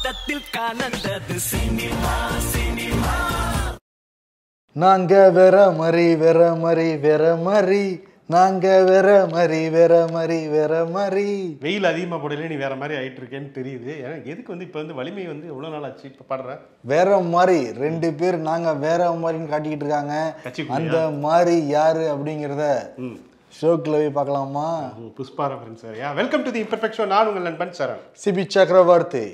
ஆட்டத்தில் கலந்தது cinema cinema நாங்க வேற மாதிரி வேற மாதிரி வேற மாதிரி நாங்க வேற மாதிரி வேற மாதிரி வேற மாதிரி வெயில் அதிகமாக போடல நீ வேற மாதிரி ஆயிட்டு இருக்கேன்னு தெரியுது ஏன்னா எதுக்கு வந்து இப்போ வந்து வலிமை வந்து எவ்வளோ நாள் ஆச்சு இப்போ பாடுற வேற மாதிரி ரெண்டு பேர் நாங்க வேற மாதிரின்னு காட்டிக்கிட்டு இருக்காங்க கட்சிக்குள்ளயா? அந்த மாதிரி யாரு அப்படிங்கிறத ம் ஷோக்கில் போய் பார்க்கலாமா ம், Pushpa reference sir yeah welcome to the imperfect show நான் உங்கள் நண்பன் சரண் சிபி சக்கரவர்த்தி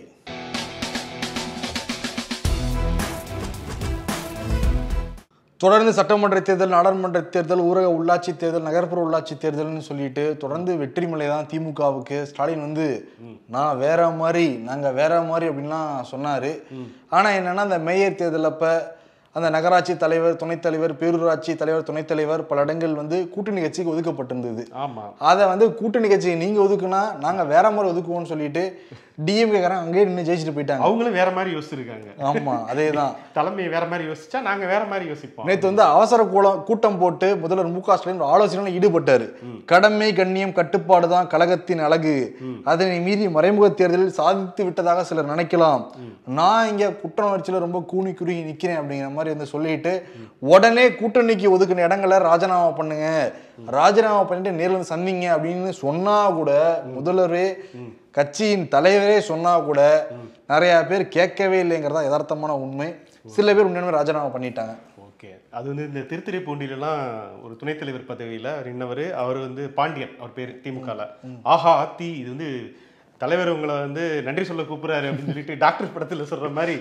தொடர்ந்து சட்டமன்ற தேர்தல் நாடாளுமன்ற தேர்தல் ஊரக உள்ளாட்சி தேர்தல் நகர்ப்புற உள்ளாட்சி தேர்தல்னு சொல்லிட்டு தொடர்ந்து வெற்றி மலை தான் திமுகவுக்கு ஸ்டாலின் வந்து நான் வேற மாதிரி நாங்க வேற மாதிரி அப்படின்லாம் சொன்னாரு ஆனா என்னன்னா அந்த மேயர் தேர்தல் அப்ப அந்த நகராட்சி தலைவர் துணைத் தலைவர் பேரூராட்சி தலைவர் துணைத் தலைவர் பல இடங்கள் வந்து கூட்டணி கட்சிக்கு ஒதுக்கப்பட்டிருந்தது ஆமாம் அதை வந்து கூட்டணி கட்சியை நீங்க ஒதுக்குனா நாங்க வேற மாதிரி ஒதுக்குவோம்னு சொல்லிட்டு டிஎம்கேக்காரன் அங்கேயே நின்று ஜெயிச்சுட்டு போயிட்டாங்க அவங்களும் வேற மாதிரி யோசிச்சிருக்காங்க ஆமா அதேதான் தலைமை வேற மாதிரி யோசிச்சா நாங்க வேற மாதிரி யோசிப்போம் நேத்து வந்து அவசர கூலம் கூட்டம் போட்டு முதல்வர் மு க ஸ்டாலின் ஒரு ஆலோசனையில் ஈடுபட்டாரு கடமை கண்ணியம் கட்டுப்பாடு தான் கழகத்தின் அழகு அதனை மீறி மறைமுக தேர்தலில் சாதித்து விட்டதாக சிலர் நினைக்கலாம் நான் இங்க குற்ற உணர்ச்சியில ரொம்ப கூனி குறுகி நிக்கிறேன் அப்படிங்கிற மாதிரி வந்து சொல்லிட்டு உடனே கூட்டணிக்கு ஒதுக்கின இடங்களை ராஜினாமா பண்ணுங்க ராஜினாமா பண்ணிட்டு நேர்ல வந்து சந்திங்க அப்படின்னு சொன்னா கூட முதல்வரே கட்சியின் தலைவரே சொன்னா கூட நிறைய பேர் கேட்கவே இல்லைங்கிறதா யதார்த்தமான உண்மை சில பேர் உண்மையுமே ராஜினாமா பண்ணிட்டாங்க ஓகே அது வந்து இந்த திருத்துறைப்பூண்டிலலாம் ஒரு துணைத் தலைவர் பதவியில் இன்னவர் அவர் வந்து பாண்டியன் அவர் பேர் திமுகல ஆஹா ஆத்தி இது வந்து தலைவர் உங்களை வந்து நன்றி சொல்ல கூப்பிடுறாரு அப்படின்னு சொல்லிட்டு டாக்டர் படத்துல சொல்ற மாதிரி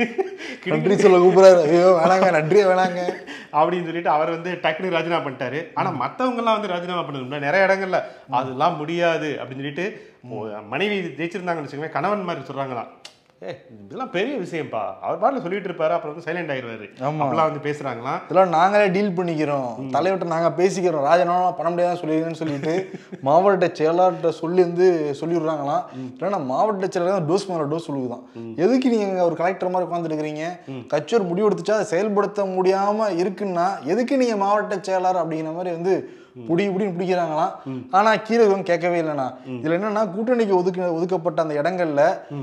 நன்றி சொல்ல கூப்பிடாரு ஐயோ வேணாங்க நன்றியே வேணாங்க அப்படின்னு சொல்லிட்டு அவர் வந்து டக்குனு ராஜினாமா பண்ணிட்டாரு ஆனா மத்தவங்க எல்லாம் வந்து ராஜினாமா பண்ணணும் நிறைய இடங்கள்ல அதெல்லாம் முடியாது அப்படின்னு சொல்லிட்டு ஓ, மனைவி ஜெயிச்சிருந்தாங்கன்னு வச்சுக்கோங்க கணவன் மாதிரி சொல்றாங்களாம் ஏ இதெல்லாம் பெரிய விஷயம்ப்பா அவர் பாட்டில் சொல்லிட்டு இருப்பாரு அப்புறம் வந்து சைலண்ட் ஆயிடுவாரு ஆமா. அப்பெல்லாம் வந்து பேசுறாங்களாம் இதெல்லாம் நாங்களே டீல் பண்ணிக்கிறோம் தலைவர்கிட்ட நாங்க பேசிக்கிறோம் ராஜினாமா பண்ண முடியாதுன்னு சொல்லிடுங்கன்னு சொல்லிட்டு மாவட்ட செயலாளர்கிட்ட சொல்லி வந்து சொல்லிடுறாங்களாம் இல்லைன்னா மாவட்ட செயலாளர் தான் டோஸ் மேல டோஸ் சொல்லுதான் எதுக்கு நீங்க ஒரு கலெக்டர் மாதிரி உட்காந்துருக்கிறீங்க கட்சி ஒரு முடிவு எடுத்துச்சா அதை செயல்படுத்த முடியாம இருக்குன்னா எதுக்கு நீங்க மாவட்ட செயலாளர் அப்படிங்கிற மாதிரி வந்து புடி புடின்னு பிடிக்கிறாங்களாம் ஆனா கீழே இருக்கவங்க கேட்கவே இல்லைண்ணா இதுல என்னன்னா கூட்டணிக்கு ஒதுக்க ஒதுக்கப்பட்ட அந்த இடங்கள்ல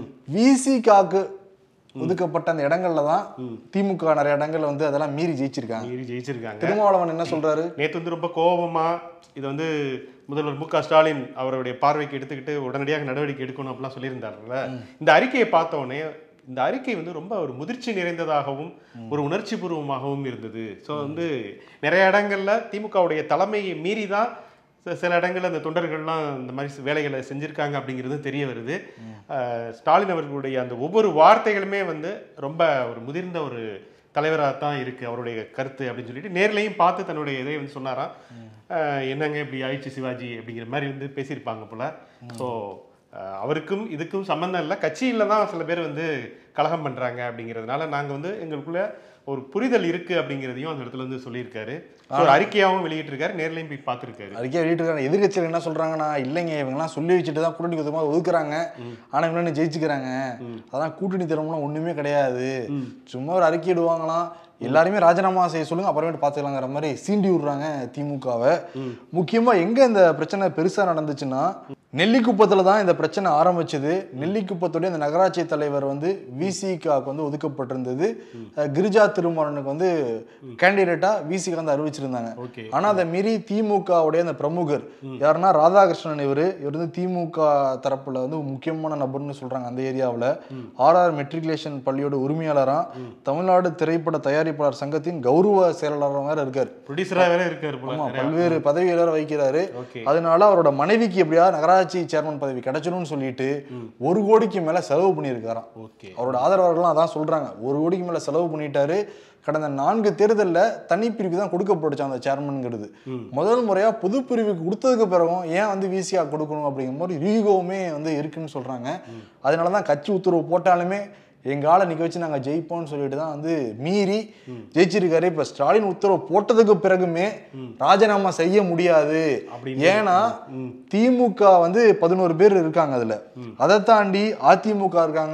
விசிகாக்கு ஒதுக்கப்பட்ட அந்த இடங்கள்ல தான் திமுக நிறைய இடங்கள்ல வந்து அதெல்லாம் மீறி ஜெயிச்சிருக்காங்க மீறி ஜெயிச்சிருக்காங்க திருமாவளவன் என்ன சொல்றாரு நேத்து வந்து ரொம்ப கோபமா இது வந்து முதல்வர் மு க ஸ்டாலின் அவருடைய பார்வைக்கு எடுத்துக்கிட்டு உடனடியாக நடவடிக்கை எடுக்கணும் அப்படிலாம் சொல்லியிருந்தாருல்ல இந்த அறிக்கையை பார்த்த உடனே இந்த அறிக்கை வந்து ரொம்ப ஒரு முதிர்ச்சி நிறைந்ததாகவும் ஒரு உணர்ச்சி பூர்வமாகவும் இருந்தது ஸோ வந்து நிறைய இடங்கள்ல திமுகவுடைய தலைமையை மீறி தான் சில- சில இடங்கள்ல அந்த தொண்டர்கள்லாம் இந்த மாதிரி வேலைகளை செஞ்சிருக்காங்க அப்படிங்கிறது தெரிய வருது அஹ் ஸ்டாலின் அவர்களுடைய அந்த ஒவ்வொரு வார்த்தைகளுமே வந்து ரொம்ப ஒரு முதிர்ந்த ஒரு தலைவராக தான் இருக்கு அவருடைய கருத்து அப்படின்னு சொல்லிட்டு நேர்லையும் பார்த்து தன்னுடைய இதை வந்து சொன்னாராம் அஹ் என்னங்க இப்படி ஆயிடுச்சு சிவாஜி அப்படிங்கிற மாதிரி வந்து பேசியிருப்பாங்க போல ஸோ அவருக்கும் இதுக்கும் சம்மந்தம் இல்லை கட்சியில தான் சில பேர் வந்து கலகம் பண்றாங்க அப்படிங்கிறதுனால நாங்க வந்து எங்களுக்குள்ள ஒரு புரிதல் இருக்கு அப்படிங்கிறதையும் அந்த இடத்துல வந்து சொல்லியிருக்காரு So, ஒரு அறிக்கையாகவும் வெளியிட்டிருக்காரு நேர்லையும் போய் பார்த்துருக்காரு அறிக்கை வெளியிட்டு எதிர்கட்சிகள் என்ன சொல்றாங்கன்னா இல்லைங்க இவங்கெல்லாம் சொல்லி வச்சுட்டு தான் கூட்டணி ஒதுக்கமா ஒதுக்குறாங்க ஆனா இவங்க என்ன ஜெயிச்சுக்கிறாங்க அதான் கூட்டணி திறமெல்லாம் ஒண்ணுமே கிடையாது சும்மா ஒரு அறிக்கை இடுவாங்களாம் எல்லாருமே ராஜினாமா செய்ய சொல்லுங்க அப்புறமேட்டு பார்த்துக்கலாங்கிற மாதிரி சீண்டி விடுறாங்க திமுகவை முக்கியமா எங்க இந்த பிரச்சனை பெருசா நடந்துச்சுன்னா நெல்லிக்குப்பத்தில் தான் இந்த பிரச்சனை ஆரம்பிச்சது நெல்லிக்குப்பத்துடைய இந்த நகராட்சி தலைவர் வந்து விசிகாக்கு வந்து ஒதுக்கப்பட்டிருந்தது அஹ் கிரிஜா திருமாறனுக்கு வந்து கேண்டிடேட்டா விசிகா வந்து அறிவிச்சிருந்தாங்க ஓகே ஆனா அதை மீறி திமுகவுடைய அந்த பிரமுகர் யாருன்னா ராதாகிருஷ்ணன் இவரு இவர் வந்து திமுக தரப்புல வந்து முக்கியமான நபர்னு சொல்றாங்க அந்த ஏரியாவுல ஆர்ஆர் மெட்ரிகுலேஷன் பள்ளியோட உரிமையாளரா தமிழ்நாடு திரைப்பட தயாரிப்பாளர் சங்கத்தின் கௌரவ செயலாளராக வேற இருக்காரு ப்ரொடியூசரா வேற இருக்காரு போல ஆமா நிறைய. பல்வேறு பதவிகளை வேற வகிக்கிறாரு ஓகே அதனால அவரோட மனைவிக்கு எப்படியாவது நகராட்சி சேர்மன் பதவி கிடைச்சிடும்னு சொல்லிட்டு ஒரு கோடிக்கு மேல செலவு பண்ணியிருக்காராம் ஓகே அவரோட ஆதரவாளர்கள்லாம் அதான் சொல்றாங்க ஒரு கோடிக்கு மேல செலவு பண்ணிட்டாரு கடந்த நான்கு தேர்தலில் தனிப்பிரிவுக்கு தான் கொடுக்கப்பட்டுச்சு அந்த சேர்மன்ங்கிறது முதல் முறையா பொது பிரிவுக்கு கொடுத்ததுக்கு பிறகும் ஏன் வந்து விசியா கொடுக்கணும் அப்படிங்கிற மாதிரி ரீகோவுமே வந்து இருக்குன்னு சொல்றாங்க அதனால தான் கட்சி உத்தரவு போட்டாலுமே எங்க ஆளை நிக்க வச்சு நாங்க ஜெயிப்போம்னு சொல்லிட்டு தான் வந்து மீறி ஜெயிச்சிருக்காரு இப்ப ஸ்டாலின் உத்தரவு போட்டதுக்கு பிறகுமே ராஜினாமா செய்ய முடியாது அப்படின்னு ஏன்னா திமுக வந்து பதினோரு பேர் இருக்காங்க அதுல அதை தாண்டி அதிமுக இருக்காங்க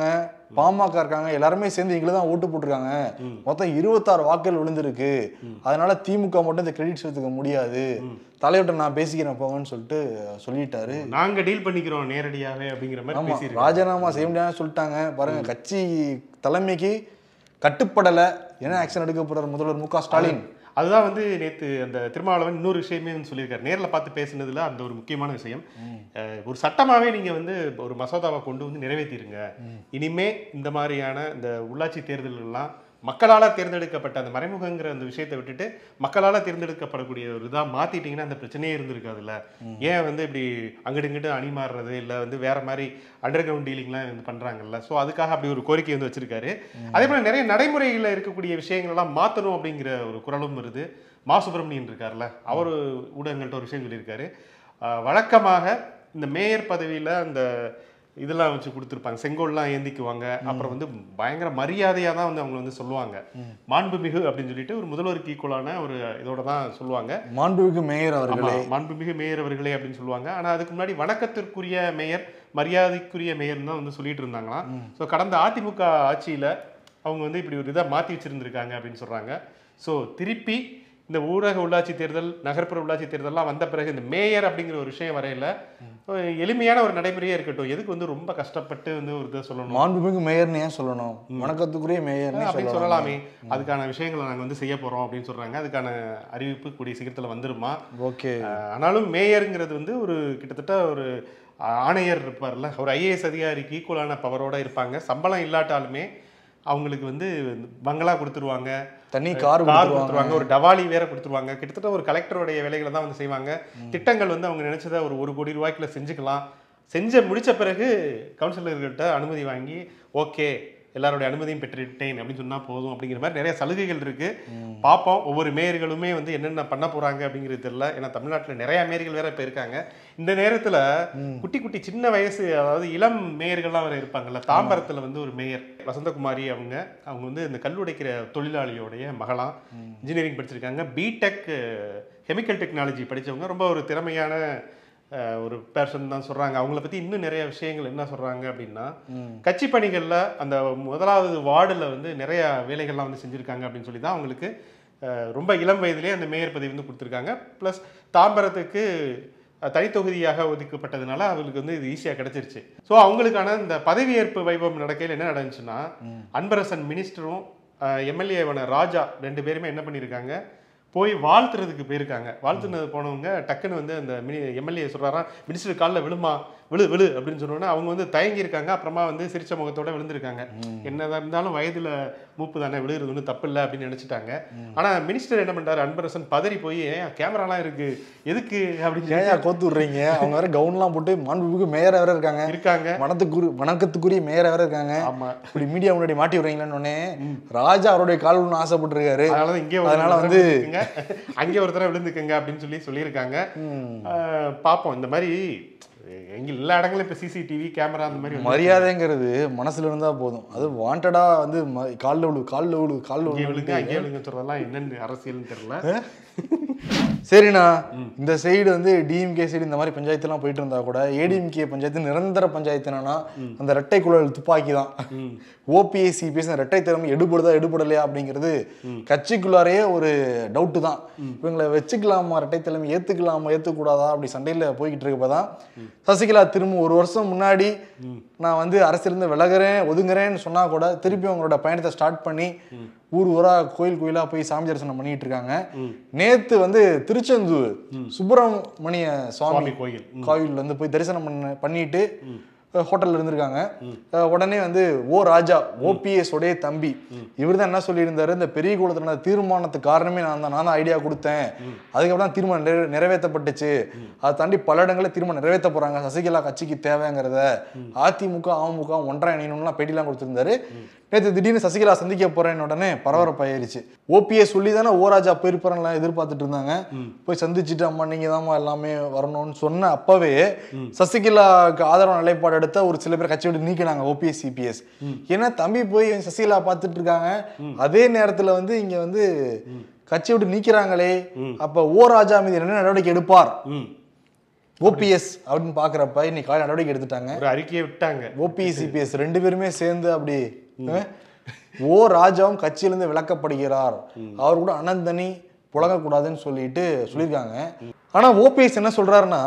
பாமக இருக்காங்க எல்லாருமே சேர்ந்து எங்களுக்கு தான் ஓட்டு போட்டிருக்காங்க மொத்தம் இருபத்தாறு வாக்குகள் விழுந்திருக்கு அதனால திமுக மட்டும் இந்த கிரெடிட்ஸ் எடுத்துக்க முடியாது தலைவர்கிட்ட நான் பேசிக்கிறேன் போங்கன்னு சொல்லிட்டு சொல்லிட்டாரு நாங்க டீல் பண்ணிக்கிறோம் நேரடியாவே அப்படிங்கிற மாதிரி ஆமா பேசியிருக்காங்க ராஜினாமா செய்ய முடியாதுன்னு சொல்லிட்டாங்க பாருங்க கட்சி தலைமைக்கு கட்டுப்படல என்ன ஆக்ஷன் எடுக்க போறாரு முதல்வர் மு க ஸ்டாலின் அதுதான் வந்து நேத்து அந்த திருமாவளவன் இன்னொரு விஷயமே வந்து சொல்லியிருக்காரு நேர்ல பார்த்து பேசுனதுல அந்த ஒரு முக்கியமான விஷயம் அஹ், ஒரு சட்டமாவே நீங்க வந்து ஒரு மசோதாவை கொண்டு வந்து நிறைவேற்றிருங்க இனிமே இந்த மாதிரியான இந்த உள்ளாட்சி தேர்தல்கள்லாம் மக்களால தேர்ந்தெடுக்கப்பட்ட அந்த மறைமுகங்கிற அந்த விஷயத்தை விட்டுட்டு மக்களால தேர்ந்தெடுக்கப்படக்கூடிய ஒரு இதா மாத்திட்டீங்கன்னா அந்த பிரச்சனையே இருந்திருக்காதுல்ல ஏன் வந்து இப்படி அங்கிட்டு இங்கிட்டு அணி மாறுறது இல்ல வந்து வேற மாதிரி அண்டர் கிரவுண்ட் டீலிங்லாம் வந்து பண்றாங்கல்ல ஸோ அதுக்காக அப்படி ஒரு கோரிக்கை வந்து வச்சிருக்காரு அதே போல நிறைய நடைமுறைகளில் இருக்கக்கூடிய விஷயங்கள் எல்லாம் மாத்தணும் அப்படிங்கிற ஒரு குரலும் வருது மா சுப்பிரமணியன் இருக்கார்ல அவர் ஊடகங்கள்ட்ட ஒரு விஷயம் சொல்லியிருக்காரு ஆஹ் வழக்கமாக இந்த மேயர் பதவியில அந்த இதெல்லாம் வச்சு கொடுத்துருப்பாங்க செங்கோல்லாம் ஏந்திக்குவாங்க அப்புறம் வந்து பயங்கர மரியாதையா தான் வந்து அவங்க வந்து சொல்லுவாங்க மாண்புமிகு அப்படின்னு சொல்லிட்டு ஒரு முதல்வருக்கு ஈக்குவலான ஒரு இதோட தான் சொல்லுவாங்க மாண்புமிகு மேயர் ஆமா, அவர்களே மாண்புமிகு மேயர் அவர்களே அப்படின்னு சொல்லுவாங்க ஆனா அதுக்கு முன்னாடி வணக்கத்திற்குரிய மேயர் மரியாதைக்குரிய மேயர் தான் வந்து சொல்லிட்டு இருந்தாங்களாம் ஸோ கடந்த அதிமுக ஆட்சியில அவங்க வந்து இப்படி ஒரு இதை மாத்தி வச்சிருந்திருக்காங்க அப்படின்னு சொல்றாங்க ஸோ திருப்பி இந்த ஊரக உள்ளாட்சி தேர்தல் நகர்ப்புற உள்ளாட்சி தேர்தல்லாம் வந்த பிறகு இந்த மேயர் அப்படிங்கிற ஒரு விஷயம் வரையில ஒரு எளிமையான ஒரு நடைமுறையே இருக்கட்டும் எதுக்கு வந்து ரொம்ப கஷ்டப்பட்டு வந்து ஒரு இதை சொல்லணும் மாண்புமிகு மேயர்னு ஏன் சொல்லணும் வணக்கத்துக்குரிய மேயர்னு அப்படின்னு சொல்லலாம் சொல்லலாமே அதுக்கான விஷயங்களை நாங்க வந்து செய்ய போறோம் அப்படின்னு சொல்றாங்க அதுக்கான அறிவிப்பு கூடிய சீக்கிரத்துல வந்துருமா ஓகே ஆஹ் ஆனாலும் மேயருங்கிறது வந்து ஒரு கிட்டத்தட்ட ஒரு ஆஹ் ஆணையர் இருப்பார்ல ஒரு ஐஏஎஸ் அதிகாரிக்கு ஈக்குவலான பவரோட இருப்பாங்க சம்பளம் இல்லாட்டாலுமே அவங்களுக்கு வந்து பங்களா கொடுத்துருவாங்க தனி கார் கார் கொடுத்துருவாங்க கொடுத்துருவாங்க ஒரு டவாலி வேற கொடுத்துருவாங்க கிட்டத்தட்ட ஒரு கலெக்டருடைய வேலைகளை தான் வந்து செய்வாங்க திட்டங்கள் வந்து அவங்க நினைச்சதை ஒரு ஒரு கோடி ரூபாய்க்குள்ள செஞ்சுக்கலாம் செஞ்ச முடிச்ச பிறகு கவுன்சிலர்கள்ட்ட அனுமதி வாங்கி ஓகே எல்லாருடைய அனுமதியும் பெற்றுட்டேன் அப்படின்னு சொன்னா போதும் அப்படிங்கிற மாதிரி நிறைய சலுகைகள் இருக்கு பார்ப்போம் ஒவ்வொரு மேயர்களுமே வந்து என்னென்ன பண்ண போறாங்க அப்படிங்கிறது தெரியல ஏன்னா தமிழ்நாட்டில் நிறைய மேயர்கள் வேற இப்ப இருக்காங்க இந்த நேரத்துல குட்டி குட்டி சின்ன வயசு அதாவது இளம் மேயர்கள்லாம் வேற இருப்பாங்கல்ல தாம்பரத்துல வந்து ஒரு மேயர் வசந்தகுமாரி அவங்க அவங்க வந்து இந்த கல்லுடைக்கிற தொழிலாளியோடைய மகளாம் இன்ஜினியரிங் படிச்சிருக்காங்க பிடெக் கெமிக்கல் டெக்னாலஜி படிச்சவங்க ரொம்ப ஒரு திறமையான அஹ், ஒரு பேர்சன் தான் சொல்றாங்க அவங்கள பத்தி இன்னும் நிறைய விஷயங்கள் என்ன சொல்றாங்க அப்படின்னா கட்சி பணிகள்ல அந்த முதலாவது வார்டுல வந்து நிறைய வேலைகள்லாம் வந்து செஞ்சிருக்காங்க அப்படின்னு சொல்லி தான் அவங்களுக்கு அஹ், ரொம்ப இளம் வயதிலே அந்த மேயர் பதவி வந்து கொடுத்துருக்காங்க ப்ளஸ் தாம்பரத்துக்கு அஹ், தனித்தொகுதியாக ஒதுக்கப்பட்டதுனால அவங்களுக்கு வந்து இது ஈஸியாக கிடைச்சிருச்சு ஸோ அவங்களுக்கான இந்த பதவியேற்பு வைபவம் நடக்கையில் என்ன நடந்துச்சுன்னா அன்பரசன் மினிஸ்டரும் எம்எல்ஏவான ராஜா ரெண்டு பேருமே என்ன பண்ணியிருக்காங்க போய் வாழ்த்துறதுக்கு போயிருக்காங்க வாழ்த்துனது போனவங்க டக்குன்னு வந்து அந்த மினி எம்எல்ஏ சொல்றாராம் மினிஸ்டர் காலில் விழுமா விழு விழு அப்படின்னு சொன்னோன்னே அவங்க வந்து தயங்கி இருக்காங்க அப்புறமா வந்து சிரிச்ச முகத்தோட விழுந்திருக்காங்க என்னதான் இருந்தாலும் வயதுல மூப்பு தானே விழுகிறது ஒன்றும் தப்பு இல்லை அப்படின்னு நினைச்சிட்டாங்க ஆனா மினிஸ்டர் என்ன பண்றாரு அன்பரசன் பதறி போய் "ஏன் கேமராலாம் இருக்கு எதுக்கு அப்படின்னு ஏன் சொல்லி கோத்து விடுறீங்க அவங்க வேற கவுன்லாம் போட்டு மாண்புமிகு மேயரா வேற இருக்காங்க இருக்காங்க வனத்துக்குரிய வணக்கத்துக்குரிய மேயரா வேற இருக்காங்க ஆமா இப்படி மீடியா முன்னாடி மாட்டி விடுறீங்களான்னு உடனே ராஜா அவருடைய கால் விழணும்னு ஆசைப்பட்டிருக்காரு அதனால இங்கே ஒரு அதனால தடவை வந்து- விழுந்துக்குங்க அங்கே ஒரு தடவை விழுந்துக்குங்க அப்படின்னு சொல்லி சொல்லியிருக்காங்க ஆஹ் பார்ப்போம் இந்த மாதிரி எங்க எல்லா இடங்களும் இப்போ சிசிடிவி கேமரா அந்த மாதிரி வந்து மரியாதைங்கிறது மனசுல இருந்தா போதும் அது வாண்டடா வந்து ம- கால்ல விழு கால்ல விழு கால்ல இங்கே விழுங்க விழு அங்கே விழுங்க சொல்றதெல்லாம் என்னன்னு அரசியல்னு தெரியல சரிண்ணா இந்த சைடு வந்து டிஎம்கே சைடு இந்த மாதிரி பஞ்சாயத்துலாம் போயிட்டு இருந்தா கூட ஏடிஎம்கே பஞ்சாயத்து நிரந்தர பஞ்சாயத்து என்னன்னா அந்த ரெட்டை குழல் துப்பாக்கி தான் ஓபிஎஸ் சிபிஎஸ் ரெட்டை திறமை எடுபடுதா எடுபடலையா அப்படிங்கிறது கட்சிக்குள்ளாரையே ஒரு டவுட்டு தான் இவங்களை வச்சுக்கலாமா ரெட்டை தலைமை ஏத்துக்கலாமா ஏத்துக்கூடாதா அப்படி சண்டையில போய்கிட்டு இருக்கப்பதான் சசிகலா திரும்ப ஒரு வருஷம் முன்னாடி நான் வந்து அரசிலிருந்து விலகுறேன் ஒதுங்குறேன்னு சொன்னா கூட திருப்பி அவங்களோட பயணத்தை ஸ்டார்ட் பண்ணி ஊர் ஊரா கோயில் கோயிலா போய் சாமி தரிசனம் பண்ணிட்டு இருக்காங்க நேத்து வந்து திருச்செந்தூர் சுப்பிரமணிய சுவாமி சுவாமி கோயில் கோயில் வந்து போய் தரிசனம் பண்ண பண்ணிட்டு ஹோட்டல்ல இருந்திருக்காங்க அஹ் உடனே வந்து ஓ ராஜா ஓபிஎஸ் உடைய தம்பி இவர் தான் என்ன சொல்லியிருந்தாரு இந்த பெரிய குளத்துல நடந்த தீர்மானத்துக்கு காரணமே நான் தான் நான் தான் ஐடியா கொடுத்தேன் அதுக்கப்புறம் தான் தீர்மானம் நிறைவே- நிறைவேற்றப்பட்டுச்சு அதை தாண்டி பல இடங்களில் தீர்மானம் நிறைவேற்ற போறாங்க சசிகலா கட்சிக்கு தேவைங்கிறத அதிமுக அமமுக ஒன்றா இணையணும்லாம் பேட்டிலாம் கொடுத்திருந்தாரு நேற்று திடீர்னு சசிகலா சந்திக்க போறேன்னு உடனே பரபரப்பாயிருச்சு ஓபிஎஸ் சொல்லி தானே ஓ ராஜா போயிருப்பாருலாம் எதிர்பார்த்துட்டு இருந்தாங்க போய் சந்திச்சுட்டு அம்மா நீங்க தாம்மா எல்லாமே வரணும்னு சொன்ன அப்பவே சசிகலாவுக்கு ஆதரவு நிலைப்பாடு எடுத்த ஒரு சில பேர் கட்சி விட்டு நீக்கினாங்க ஓபிஎஸ் சிபிஎஸ் ஏன்னா தம்பி போய் சசிகலா பார்த்துட்டு இருக்காங்க அதே நேரத்துல வந்து இங்க வந்து கட்சி விட்டு நீக்கிறாங்களே அப்ப ஓ ராஜா மீது என்ன நடவடிக்கை எடுப்பார் ம் ஓபிஎஸ் அப்படின்னு பாக்குறப்ப இன்னைக்கு காலை நடவடிக்கை எடுத்துட்டாங்க ஒரு அறிக்கையை விட்டாங்க ஓபிஎஸ் சிபிஎஸ் ரெண்டு பேருமே சேர்ந்து அப்படி அஹ், ஓ ராஜாவும் கட்சியிலிருந்து விலக்கப்படுகிறார் அவர் கூட அனந்தனி புழங்கக்கூடாதுன்னு சொல்லிட்டு சொல்லியிருக்காங்க ஆனா ஓபிஎஸ் என்ன சொல்றாருன்னா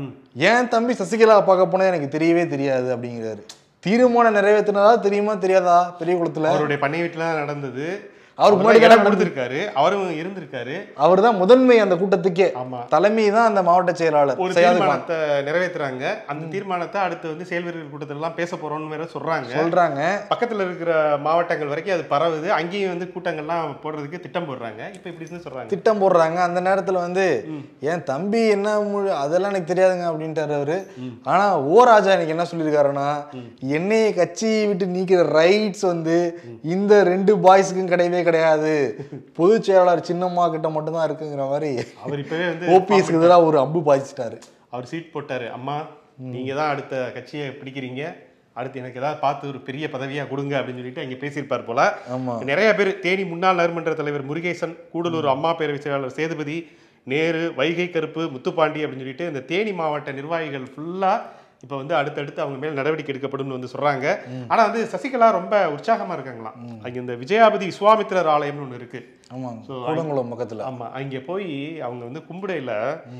என் தம்பி சசிகலா பார்க்க போனது எனக்கு தெரியவே தெரியாது அப்படிங்கிறாரு தீர்மானம் நிறைவேற்றினதா தெரியுமா தெரியாதா பெரிய குளத்துல அவருடைய பண்ணை வீட்டுல தான் நடந்தது அவருக்கு அவர்தான் முன்னாடி இடம் தான் கொடுத்திருக்காரு அவரும் இருந்திருக்காரு அவர் தான் முதன்மை அந்த கூட்டத்துக்கே ஆமா தலைமை தான் அந்த மாவட்ட செயலாளர் ஒரு செய்யாது தீர்மானத்தை நிறைவேத்துறாங்க அந்த தீர்மானத்தை அடுத்து வந்து செயல் வீரர்கள் கூட்டத்துல எல்லாம் பேச போறோம்னு வேற சொல்றாங்க சொல்றாங்க பக்கத்துல இருக்கிற மாவட்டங்கள் வரைக்கும் அது பரவுது அங்கேயும் வந்து கூட்டங்கள்லாம் போடுறதுக்கு திட்டம் போடுறாங்க இப்ப இப்படின்னு சொல்றாங்க திட்டம் போடுறாங்க அந்த நேரத்துல வந்து என் தம்பி என்ன மு- அதெல்லாம் எனக்கு தெரியாதுங்க அப்படின்ட்டாரு அவரு ஆனா ஓ ராஜா எனக்கு என்ன சொல்லியிருக்காருன்னா என்னைய கட்சியை விட்டு நீக்கிற ரைட்ஸ் வந்து இந்த ரெண்டு பாய்ஸுக்கும் கிடையவே கிடையாது பொதுச் செயலாளர் சின்னம்மா கிட்ட மட்டும்தான் இருக்குங்கிற மாதிரி அவர் இப்பவே வந்து ஓபிஎஸ்க்கு எதிராக ஒரு அம்பு பாய்ச்சிட்டாரு அவர் சீட் போட்டாரு அம்மா நீங்க தான் அடுத்த கட்சியை பிடிக்கிறீங்க அடுத்து எனக்கு ஏதாவது பார்த்து ஒரு பெரிய பதவியா கொடுங்க அப்படின்னு சொல்லிட்டு அங்க பேசியிருப்பார் போல ஆமா நிறைய பேர் தேனி முன்னாள் நகர்மன்ற தலைவர் முருகேசன் கூடலூர் அம்மா பேரவை செயலாளர் சேதுபதி நேரு வைகை கருப்பு முத்துப்பாண்டி அப்படின்னு சொல்லிட்டு இந்த தேனி மாவட்ட நிர்வாகிகள் ஃபுல்லா இப்போ வந்து அடுத்தடுத்து அவங்க மேல் நடவடிக்கை எடுக்கப்படும்னு வந்து சொல்றாங்க ஆனா வந்து சசிகலா ரொம்ப உற்சாகமா இருக்காங்களாம் அங்க இந்த விஜயாபதி விஸ்வாமித்திரர் ஆலயம்னு ஒன்று இருக்கு ஆமாங்க கூடங்குளம் பக்கத்துல ஆமா அங்க போய் அவங்க வந்து கும்பிடையில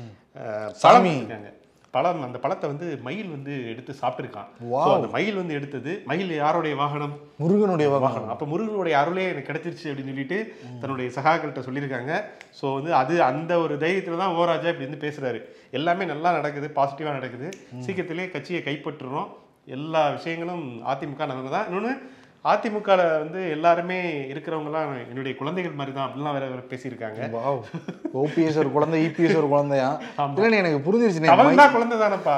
அஹ், சாமி. பழம் இருக்காங்க பழம் அந்த பழத்தை வந்து மயில் வந்து எடுத்து சாப்பிட்டுருக்கான் Wow. So, அந்த மயில் வந்து எடுத்தது மயில் யாருடைய வாகனம் முருகனுடைய வாகனம் வாகனம் அப்ப முருகனுடைய அருளே எனக்கு கிடைச்சிருச்சு அப்படின்னு சொல்லிட்டு தன்னுடைய சகாக்கள்கிட்ட சொல்லியிருக்காங்க ஸோ வந்து அது அந்த ஒரு தைரியத்துல தான் ஓராஜா இப்படி வந்து பேசுறாரு எல்லாமே நல்லா நடக்குது பாசிட்டிவா நடக்குது சீக்கிரத்திலே கட்சியை கைப்பற்றுறோம் எல்லா விஷயங்களும் அதிமுக நல்லது தான் இன்னொன்று அதிமுகல வந்து எல்லாருமே இருக்கிறவங்கலாம் என்னுடைய குழந்தைகள் மாதிரி தான் அப்படிலாம் வேற வேற பேசியிருக்காங்க வாவ் ஓபிஎஸ் ஒரு குழந்தை இபிஎஸ் ஒரு குழந்தையா இல்ல எனக்கு புரிஞ்சிருச்சு அவன் தான் குழந்தை தானப்பா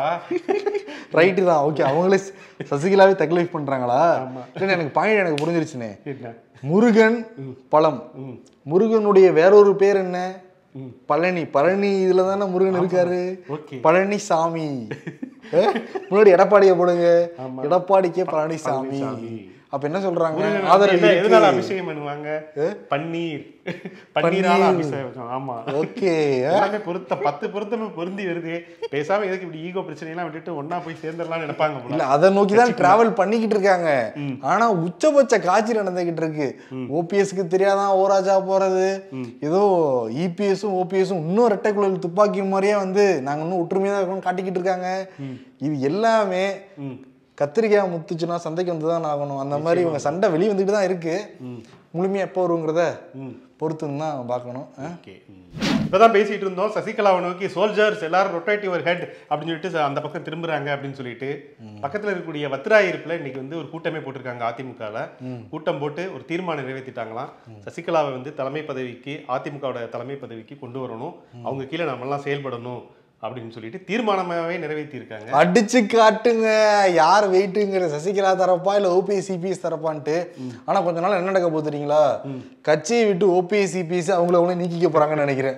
ரைட்டு தான் ஓகே அவங்களே ச- சசிகலாவே தக்லீஃப் பண்றாங்களா இல்ல எனக்கு பாயிண்ட் எனக்கு புரிஞ்சிருச்சுனே என்ன முருகன் பழம் ம். முருகனுடைய வேறொரு பேர் என்ன பழனி பழனி இதுல தானே முருகன் இருக்காரு ஓகே பழனிசாமி அஹ், முன்னாடி எடப்பாடியை போடுங்க எடப்பாடிக்கே பழனிசாமி பழனிசாமி. அப்ப என்ன சொல்றாங்க முருகன் ஆதரவு என்ன- எதனால இருக்கு. அபிஷேகம் பண்ணுவாங்க பன்னீர் பன்னீரால அபிஷேகம் ஆமா ஓகே எல்லாமே பொருத்த பத்து பொருத்தமே பொருந்தி வருது பேசாம எதுக்கு இப்படி ஈகோ பிரச்சனை எல்லாம் விட்டுட்டு ஒண்ணா போய் சேர்ந்துடலாம்னு நினைப்பாங்க போல இல்ல அதை நோக்கி தான் டிராவல் பண்ணிக்கிட்டு இருக்காங்க ஆனா உச்சபட்ச காட்சி நடந்துகிட்டு இருக்கு ஓபிஎஸ்க்கு தெரியாதான் ஓராஜா போறது ஏதோ இபிஎஸும் ஓபிஎஸும் இன்னும் ரெட்டை குழல் துப்பாக்கி மாதிரியே வந்து நாங்க இன்னும் ஒற்றுமையா தான் இருக்கோம்னு காட்டிக்கிட்டு இருக்காங்க இது எல்லாமே ம். கத்திரிக்காய் முத்துச்சுன்னா சந்தைக்கு வந்து தான் ஆகணும் அந்த மாதிரி இவங்க சண்டை வெளியே வந்துட்டு தான் இருக்கு முழுமையா எப்போ வருங்கிறத பொறுத்துன்னு தான் பார்க்கணும் ஆ? ஓகே இப்பதான் பேசிட்டு இருந்தோம் சசிகலாவை நோக்கி சோல்ஜர்ஸ் எல்லாரும் ரொட்டேட்டிவ் ஒரு ஹெட் அப்படின்னு சொல்லிட்டு ச- அந்த பக்கம் திரும்புறாங்க அப்படின்னு சொல்லிட்டு பக்கத்துல இருக்கக்கூடிய வத்திராயிருப்புல இன்னைக்கு வந்து ஒரு கூட்டமே போட்டிருக்காங்க அதிமுகல கூட்டம் போட்டு ஒரு தீர்மானம் நிறைவேற்றிட்டாங்களாம் சசிகலாவை வந்து தலைமை பதவிக்கு அதிமுகவோட தலைமை பதவிக்கு கொண்டு வரணும் அவங்க கீழே நம்மெல்லாம் செயல்படணும் அப்படின்னு சொல்லிட்டு தீர்மானமாவே நிறைவேற்றி இருக்காங்க அடிச்சு காட்டுங்க யார் வெயிட்டுங்கிற சசிகலா தரப்பா இல்ல ஓபிஎஸ் சிபிஎஸ் தரப்பான்ட்டு ஆனா கொஞ்ச நாள் என்ன நடக்க போகுது தெரியுங்களா கட்சியை விட்டு ஓபிஎஸ் சிபிஎஸ் அவங்கள அவங்களே நீக்கிக்க போறாங்கன்னு நினைக்கிறேன்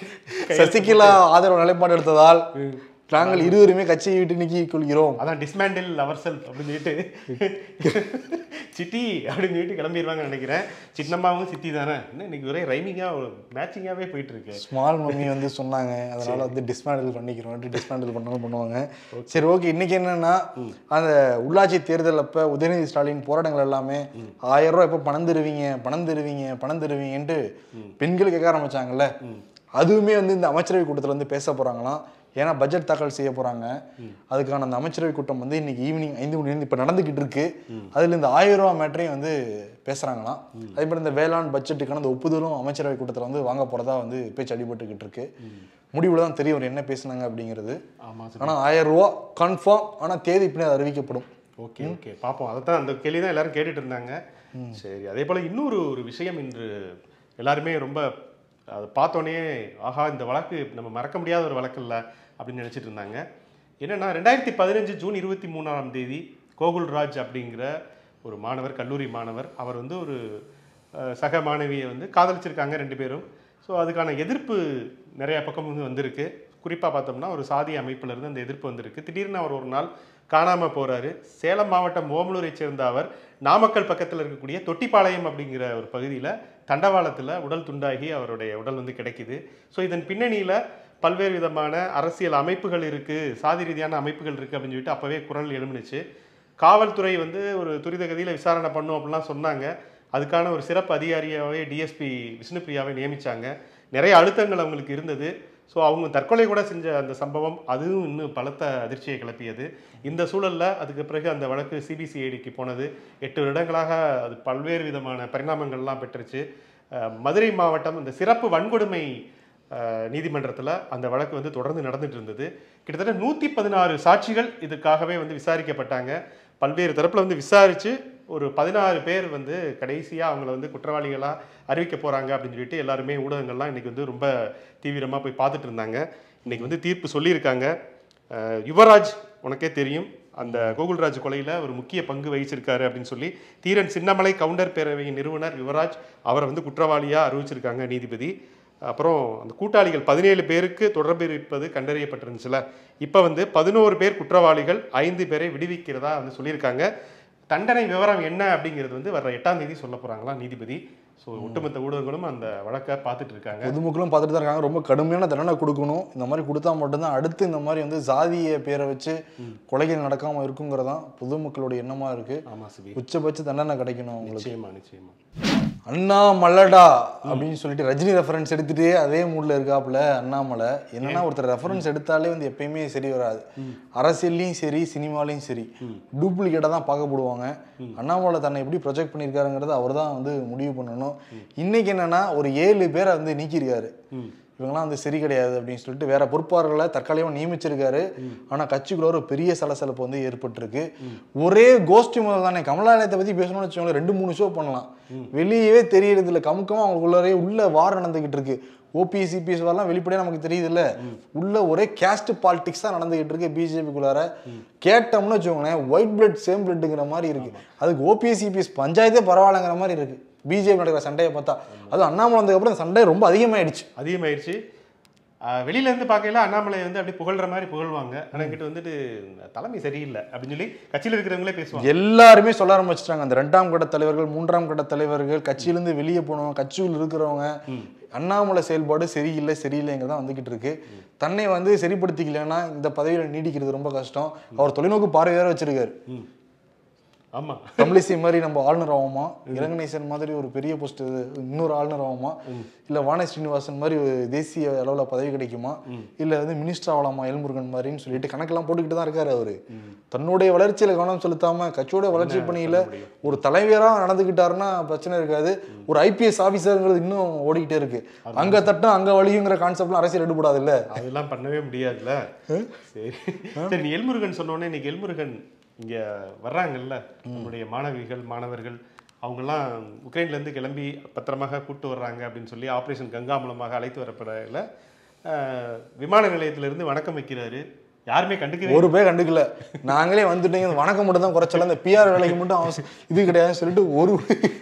சசிகலா ஆதரவு நிலைப்பாடு எடுத்ததால் நாங்கள் இருவருமே கட்சியை விட்டு நீக்கிக் கொள்கிறோம் அதான் டிஸ்மேண்டில் அவர் செல்ஃப் அப்படின்னு சொல்லிட்டு சிட்டி அப்படின்னு சொல்லிட்டு கிளம்பிடுவாங்கன்னு நினைக்கிறேன் சின்னம்மாவும் சித்தி தானே என்ன இன்னைக்கு ஒரே ரைமிங்காக மேட்சிங்காகவே போயிட்டு இருக்கு ஸ்மால் மம்மி வந்து சொன்னாங்க அதனால வந்து டிஸ்மேண்டில் பண்ணிக்கிறோம் டிஸ்மேண்டில் பண்ணாலும் பண்ணுவாங்க சரி ஓகே இன்னைக்கு என்னன்னா அந்த உள்ளாட்சி தேர்தல் அப்ப உதயநிதி ஸ்டாலின் போராட்டங்கள் எல்லாமே ஆயிரம் ரூபாய் எப்போ பணம் தருவீங்க பணம் தருவீங்க பணம் தருவீங்கன்ட்டு பெண்கள் கேட்க ஆரம்பிச்சாங்கல்ல அதுவுமே வந்து இந்த அமைச்சரவை கூட்டத்தில் வந்து பேச போறாங்களாம் ஏன்னா பட்ஜெட் தாக்கல் செய்ய போறாங்க அதுக்கான அந்த அமைச்சரவை கூட்டம் வந்து இன்னைக்கு ஈவினிங் ஐந்து மணி இப்போ நடந்துகிட்டு இருக்கு அதுல இந்த ஆயிரம் ரூபாய் மேட்டரையும் வந்து பேசுறாங்களாம் அதே மாதிரி இந்த வேளாண் பட்ஜெட்டுக்கான அந்த ஒப்புதலும் அமைச்சரவை கூட்டத்தில் வந்து வாங்க போறதா வந்து பேச்சு அடிபட்டுக்கிட்டு இருக்கு முடிவுல தான் தெரியும் அவர் என்ன பேசுனாங்க அப்படிங்கிறது ஆமா ஆனா ஆயிரம் ரூபா கன்ஃபார்ம் ஆனா தேதி பின்னாடி அது அறிவிக்கப்படும் ஓகே ஓகே பார்ப்போம் அதை தான் அந்த கேள்வி தான் எல்லாரும் கேட்டுட்டு இருந்தாங்க சரி அதே போல் இன்னொரு ஒரு விஷயம் இன்று எல்லாருமே ரொம்ப அதை பார்த்தோன்னே ஆஹா இந்த வழக்கு நம்ம மறக்க முடியாத ஒரு வழக்கு இல்லை அப்படின்னு நினச்சிட்டு இருந்தாங்க என்னன்னா ரெண்டாயிரத்தி பதினஞ்சு ஜூன் இருபத்தி மூணாம் தேதி கோகுல்ராஜ் அப்படிங்கிற ஒரு மாணவர் கல்லூரி மாணவர் அவர் வந்து ஒரு அஹ், சக மாணவியை வந்து காதலிச்சிருக்காங்க ரெண்டு பேரும் ஸோ அதுக்கான எதிர்ப்பு நிறைய பக்கம் வந்து வந்திருக்கு குறிப்பாக பார்த்தோம்னா ஒரு சாதி அமைப்புல இருந்து அந்த எதிர்ப்பு வந்திருக்கு திடீர்னு அவர் ஒரு நாள் காணாம போறாரு சேலம் மாவட்டம் ஓமலூரை சேர்ந்த அவர் நாமக்கல் பக்கத்தில் இருக்கக்கூடிய தொட்டிப்பாளையம் அப்படிங்கிற ஒரு பகுதியில் தண்டவாளத்தில் உடல் துண்டாகி அவருடைய உடல் வந்து கிடைக்குது ஸோ இதன் பின்னணியில் பல்வேறு விதமான அரசியல் அமைப்புகள் இருக்கு சாதி ரீதியான அமைப்புகள் இருக்கு அப்படின்னு சொல்லிட்டு அப்பவே குரல் எழும்புனுச்சு காவல்துறை வந்து ஒரு துரித கதியில விசாரணை பண்ணும் அப்படிலாம் சொன்னாங்க அதுக்கான ஒரு சிறப்பு அதிகாரியாவே டிஎஸ்பி விஷ்ணுபிரியாவை நியமிச்சாங்க நிறைய அழுத்தங்கள் அவங்களுக்கு இருந்தது ஸோ அவங்க தற்கொலை கூட செஞ்ச அந்த சம்பவம் அதுவும் இன்னும் பலத்த அதிர்ச்சியை கிளப்பியது இந்த சூழல்ல அதுக்கு பிறகு அந்த வழக்கு சிபிசிஐடிக்கு போனது எட்டு வருடங்களாக அது பல்வேறு விதமான பரிணாமங்கள்லாம் பெற்றுச்சு அஹ், மதுரை மாவட்டம் இந்த சிறப்பு வன்கொடுமை நீதிமன்றத்தில் அந்த வழக்கு வந்து தொடர்ந்து நடந்துட்டு இருந்தது கிட்டத்தட்ட நூற்றி பதினாறு சாட்சிகள் இதுக்காகவே வந்து விசாரிக்கப்பட்டாங்க பல்வேறு தரப்பில் வந்து விசாரித்து ஒரு பதினாறு பேர் வந்து கடைசியாக அவங்கள வந்து குற்றவாளிகளாக அறிவிக்க போகிறாங்க அப்படின்னு சொல்லிட்டு எல்லாருமே ஊடகங்கள்லாம் இன்றைக்கி வந்து ரொம்ப தீவிரமாக போய் பார்த்துட்டு இருந்தாங்க இன்றைக்கி வந்து தீர்ப்பு சொல்லியிருக்காங்க அஹ், யுவராஜ் உனக்கே தெரியும் அந்த கோகுல்ராஜ் கொலையில் ஒரு முக்கிய பங்கு வகிச்சிருக்காரு அப்படின்னு சொல்லி தீரன் சின்னமலை கவுண்டர் பேரவையின் நிறுவனர் யுவராஜ் அவரை வந்து குற்றவாளியாக அறிவிச்சிருக்காங்க நீதிபதி அப்புறம் அந்த கூட்டாளிகள் பதினேழு பேருக்கு தொடர்பு இருப்பது கண்டறியப்பட்டிருந்துச்சுல இப்போ வந்து பதினோரு பேர் குற்றவாளிகள் ஐந்து பேரை விடுவிக்கிறதா வந்து சொல்லியிருக்காங்க தண்டனை விவரம் என்ன அப்படிங்கிறது வந்து வர எட்டாம் தேதி சொல்ல போறாங்களா நீதிபதி ஸோ ஒட்டுமொத்த ஊடகங்களும் அந்த வழக்கை பார்த்துட்டு இருக்காங்க பொதுமக்களும் பார்த்துட்டு தான் இருக்காங்க ரொம்ப கடுமையான தண்டனை கொடுக்கணும் இந்த மாதிரி கொடுத்தா மட்டும்தான் அடுத்து இந்த மாதிரி வந்து சாதிய பேரை வச்சு கொலைகள் நடக்காம இருக்குங்கிறதான் பொதுமக்களுடைய எண்ணமா இருக்கு ஆமா சிபி உச்சபட்ச தண்டனை கிடைக்கணும் அவங்களுக்கு நிச்சயமா நிச்சயமா அண்ணா மல்லடா அப்படின்னு சொல்லிட்டு ரஜினி ரெஃபரன்ஸ் எடுத்துட்டே அதே மூட்ல இருக்காப்புல அண்ணாமலை என்னன்னா ஒருத்தர் ரெஃபரன்ஸ் எடுத்தாலே வந்து எப்பயுமே சரி வராது அரசியல்லையும் சரி சினிமாலையும் சரி டூப்ளிகேட்டா தான் பார்க்கப்படுவாங்க அண்ணாமலை தன்னை எப்படி ப்ரொஜெக்ட் பண்ணியிருக்காருங்கிறத அவர் தான் வந்து முடிவு பண்ணணும் இன்னைக்கு என்னன்னா ஒரு ஏழு பேரை வந்து நீக்கியிருக்காரு இவங்கெல்லாம் வந்து சரி கிடையாது அப்படின்னு சொல்லிட்டு வேற பொறுப்பாளர்களை தற்காலிகமாக நியமிச்சிருக்காரு ஆனா கட்சிக்குள்ள ஒரு பெரிய சலசலப்பு வந்து ஏற்பட்டிருக்கு ஒரே கோஷ்டி முதல் தானே கமலாலயத்தை பத்தி பேசணும்னு வச்சுக்கோங்களேன் ரெண்டு மூணு ஷோ பண்ணலாம் வெளியவே தெரியறது இல்ல கமுக்கமா அவங்களுக்குள்ளரே உள்ள வார் நடந்துகிட்டு இருக்கு ஓபிஎஸ் சிபிஎஸ் வரலாம் வெளிப்படையா நமக்கு தெரியுது இல்ல உள்ள ஒரே கேஸ்ட் பாலிடிக்ஸ் தான் நடந்துகிட்டு இருக்கு பிஜேபிக்குள்ளார கேட்டோம்னு வச்சுக்கோங்களேன் ஒயிட் பிளட் சேம் பிளட்டுங்கிற மாதிரி இருக்கு அதுக்கு ஓபிஎஸ் சிபிஎஸ் பஞ்சாயத்தே பரவாயில்லைங்கிற மாதிரி இருக்கு பிஜேபி நடக்கிற சண்டையை பார்த்தா அதுவும் அண்ணாமலை வந்ததுக்கப்புறம் இந்த சண்டை ரொம்ப அதிகமாயிடுச்சு அதிகமாயிருச்சு ஆஹ் வெளியில இருந்து பார்க்கையில அண்ணாமலை வந்து அப்படி புகழ்ற மாதிரி புகழ்வாங்க ஆனா கிட்ட வந்துட்டு தலைமை சரியில்லை அப்படின்னு சொல்லி கட்சியில் இருக்கிறவங்களே பேசுவாங்க எல்லாருமே சொல்ல ஆரம்பிச்சிட்டாங்க அந்த ரெண்டாம் கட்ட தலைவர்கள் மூன்றாம் கட்ட தலைவர்கள் கட்சியிலிருந்து வெளியே போனவங்க கட்சியில் இருக்கிறவங்க அண்ணாமலை செயல்பாடு சரியில்லை சரியில்லைங்கிறதா வந்துகிட்டு இருக்கு தன்னை வந்து சரிப்படுத்திக்கலைன்னா இந்த பதவியில நீடிக்கிறது ரொம்ப கஷ்டம் அவர் தொலைநோக்கு பார்வை வேற வச்சிருக்காரு ஆமா தமிழிசை மாதிரி நம்ம ஆளுநர் ஆகுமா இளங்கணேசன் மாதிரி ஒரு பெரிய போஸ்ட் இன்னொரு ஆளுநர் ஆகுமா இல்ல வானதி ஸ்ரீனிவாசன் மாதிரி ஒரு தேசிய அளவுல பதவி கிடைக்குமா இல்ல வந்து மினிஸ்டர் ஆகலாமா எல்முருகன் மாதிரின்னு சொல்லிட்டு கணக்கெல்லாம் போட்டுக்கிட்டு தான் இருக்காரு அவரு தன்னுடைய வளர்ச்சியில கவனம் செலுத்தாம கட்சியோட வளர்ச்சி பணியில ஒரு தலைவரா நடந்துக்கிட்டாருன்னா பிரச்சனை இருக்காது ஒரு ஐபிஎஸ் ஆபீசருங்கிறது இன்னும் ஓடிக்கிட்டே இருக்கு அங்க தட்டும் அங்க வலியுங்கிற கான்செப்ட்லாம் அரசியல் எடுபடாது இல்ல அதெல்லாம் பண்ணவே முடியாதுல்ல சரி சரி நீ எல்முருகன் சொன்னோடனே இன்னைக்கு எல்முருகன் இங்க வர்றாங்கல்ல நம்முடைய மாணவிகள் மாணவர்கள் அவங்கெல்லாம் உக்ரைன்ல இருந்து கிளம்பி பத்திரமாக கூட்டு வர்றாங்க அப்படின்னு சொல்லி ஆபரேஷன் கங்கா மூலமாக அழைத்து வரப்படல ஆஹ், விமான நிலையத்திலிருந்து வணக்கம் வைக்கிறாரு யாருமே கண்டுக்கவே ஒரு பேர் கண்டுக்கல நாங்களே வந்துட்டீங்க இந்த வணக்கம் மட்டும் தான் குறைச்சல இந்த பிஆர் வேலைக்கு மட்டும் அவசியம் இது கிடையாதுன்னு சொல்லிட்டு ஒரு